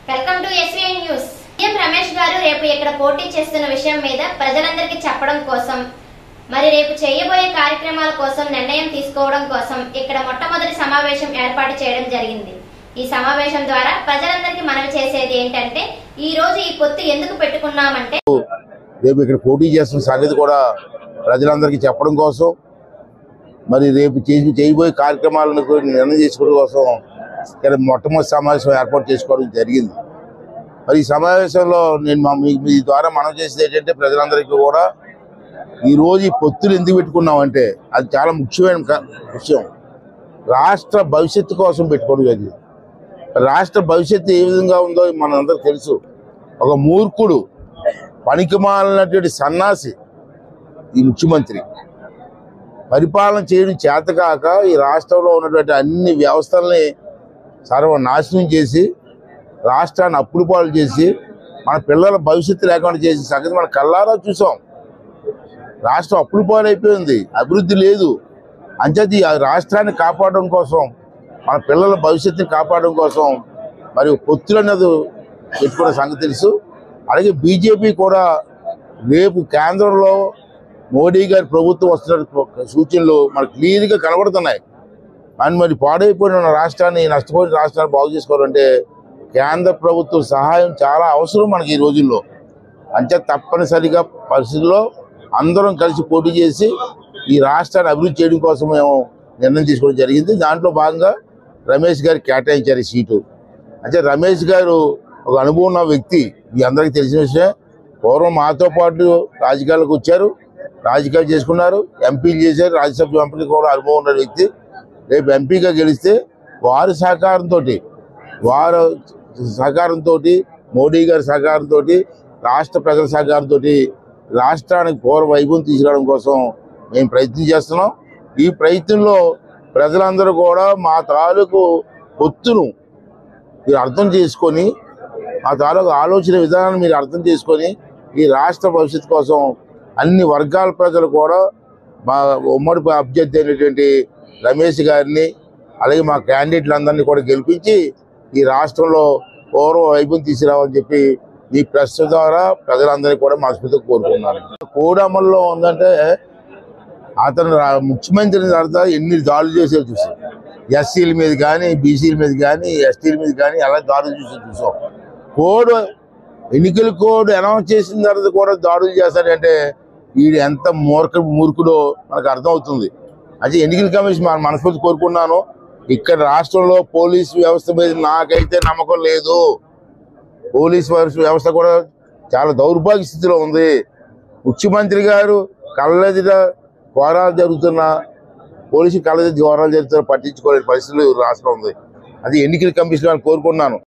welcome to SVI news CM Ramesh గారు రేపు ఇక్కడ పోటీ చేస్తున్న విషయం మీద ప్రజలందరికీ చెప్పడం కోసం మరి రేపు చేయబోయే కార్యక్రమాల కోసం నిర్ణయం తీసుకోవడం కోసం ఇక్కడ మొట్టమొదటి సమావేశం ఏర్పాటు చేయడం జరిగింది ఈ సమావేశం ద్వారా ప్రజలందరికీ మనవి చేసేది ఏంటంటే ఈ రోజు ఈ పొత్తు ఎందుకు పెట్టుకున్నామంటే రేపు ఇక్కడ పోటీ చేస్తున్న సంగతి కూడా ప్రజలందరికీ చెప్పడం కోసం మరి రేపు చేసి చేయబోయే కార్యక్రమాలను కూడా నిర్ణయం చేసుకోవడం కోసం ఇక్కడ మొట్టమొదటి సమావేశం ఏర్పాటు చేసుకోవడం జరిగింది మరి ఈ సమావేశంలో నేను మా- మీ మీ ద్వారా మనం చేసేది ఏంటంటే ప్రజలందరికీ కూడా ఈ రోజు ఈ పొత్తులు ఎందుకు పెట్టుకున్నామంటే అది చాలా ముఖ్యమైన క- విషయం రాష్ట్ర భవిష్యత్తు కోసం పెట్టుకోవడం జరిగింది రాష్ట్ర భవిష్యత్తు ఏ విధంగా ఉందో మనందరికి తెలుసు ఒక మూర్ఖుడు పనికిమాలినటువంటి సన్నాసి ఈ ముఖ్యమంత్రి పరిపాలన చేయడం చేతకాక ఈ రాష్ట్రంలో ఉన్నటువంటి అన్ని వ్యవస్థల్ని సర్వనాశనం చేసి రాష్ట్రాన్ని అప్పులు పాలు చేసి మన పిల్లల భవిష్యత్తు లేకుండా చేసి సంగతి మన కళ్ళారా చూసాం రాష్ట్రం అప్పులు పాలైపోయింది అభివృద్ధి లేదు అంచేది ఆ రాష్ట్రాన్ని కాపాడడం కోసం మన పిల్లల భవిష్యత్తుని కాపాడడం కోసం మరి పొత్తులు అన్నది పెట్టుకున్న సంగతి తెలుసు అలాగే బీజేపీ కూడా రేపు కేంద్రంలో మోడీ గారి ప్రభుత్వం వస్తున్న సూచనలు మనకు క్లియర్గా కనబడుతున్నాయి అని మరి పాడైపోయిన రాష్ట్రాన్ని నష్టపోయిన రాష్ట్రాన్ని బాగు చేసుకోవాలంటే కేంద్ర ప్రభుత్వం సహాయం చాలా అవసరం మనకి ఈ రోజుల్లో అంతే తప్పనిసరిగా పరిస్థితుల్లో అందరం కలిసి పోటీ చేసి ఈ రాష్ట్రాన్ని అభివృద్ధి చేయడం కోసం మేము నిర్ణయం తీసుకోవడం జరిగింది దాంట్లో భాగంగా రమేష్ గారికి కేటాయించారు ఈ సీటు అంటే రమేష్ గారు ఒక అనుభవం ఉన్న వ్యక్తి మీ అందరికీ తెలిసిన విషయం పూర్వం మాతో పాటు రాజకీయాలకు వచ్చారు రాజకీయాలు చేసుకున్నారు ఎంపీలు చేశారు రాజ్యసభ ఎంపీలు కూడా అనుభవం ఉన్న వ్యక్తి రేపు ఎంపీగా గెలిస్తే వారి సహకారంతో వారు సహకారంతో మోడీ గారి సహకారంతో రాష్ట్ర ప్రజల సహకారంతో రాష్ట్రానికి పూర్వ వైభవం తీసుకురావడం కోసం మేము ప్రయత్నం చేస్తున్నాం ఈ ప్రయత్నంలో ప్రజలందరూ కూడా మా తాలూకు పొత్తును మీరు అర్థం చేసుకొని మా తాలూకు ఆలోచన విధానాన్ని మీరు అర్థం చేసుకొని ఈ రాష్ట్ర భవిష్యత్తు కోసం అన్ని వర్గాల ప్రజలు కూడా మా ఉమ్మడి అభ్యర్థి అయినటువంటి రమేష్ గారిని అలాగే మా క్యాండిడేట్లందరినీ కూడా గెలిపించి ఈ రాష్ట్రంలో పూర్వ వైభవం తీసుకురావాలని చెప్పి ఈ ప్రెస్ ద్వారా ప్రజలందరినీ కూడా మనస్ఫూర్తిగా కోరుకున్నాను కోడ్ అమల్లో ఉందంటే అతను రా- ముఖ్యమంత్రి తర్వాత ఎన్ని దాడులు చేసే చూసాం ఎస్సీల మీద కానీ బీసీల మీద కానీ ఎస్టీల మీద కానీ అలా దాడులు చూసి చూసాం కోడ్ ఎన్నికల కోడ్ అనౌన్స్ చేసిన తర్వాత కూడా దాడులు చేస్తాడంటే వీడు ఎంత మూర్ఖ మూర్ఖుడో మనకు అర్థమవుతుంది అయితే ఎన్నికల కమిషన్ మన మనస్ఫూర్తి కోరుకున్నాను ఇక్కడ రాష్ట్రంలో పోలీస్ వ్యవస్థ మీద నాకైతే నమ్మకం లేదు పోలీస్ వ్యవస్థ- వ్యవస్థ కూడా చాలా దౌర్భాగ్య స్థితిలో ఉంది ముఖ్యమంత్రి గారు కళ్ళెదిట ఘోరాలు జరుగుతున్న పోలీసు కళ్ళెదిట ఘోరాలు జరుగుతున్న పట్టించుకోలేని పరిస్థితులు రాష్ట్రం ఉంది అది ఎన్నికల కమిషన్ అని కోరుకున్నాను